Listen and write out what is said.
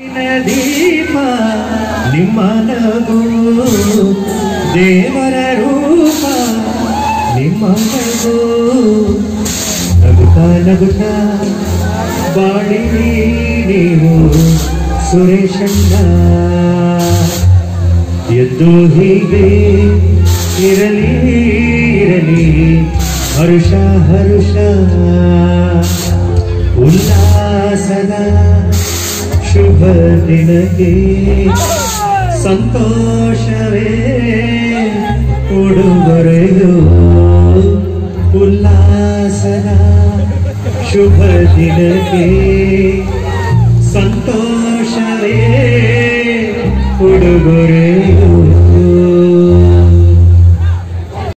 ದೀಪ ನಿಮ್ಮ ನಗು ದೇವರ ರೂಪ ನಿಮ್ಮ ನಗು ನಗುತ್ತಾ ನಗುತ್ತಾ ಬಾಳಿರಿ ನೀವು ಸುರೇಶಣ್ಣ ಎದ್ದು ಹೀಗೆ ಇರಲಿ ಇರಲಿ ಹರುಷ ಹರುಷ ಉಲ್ಲಾಸದ ಶುಭ ದಿನಕ್ಕೆ ಸಂತೋಷವೇ ಉಡುಗೊರೆಯು ಉಲ್ಲಾಸದ ಶುಭ ದಿನಕ್ಕೆ ಸಂತೋಷ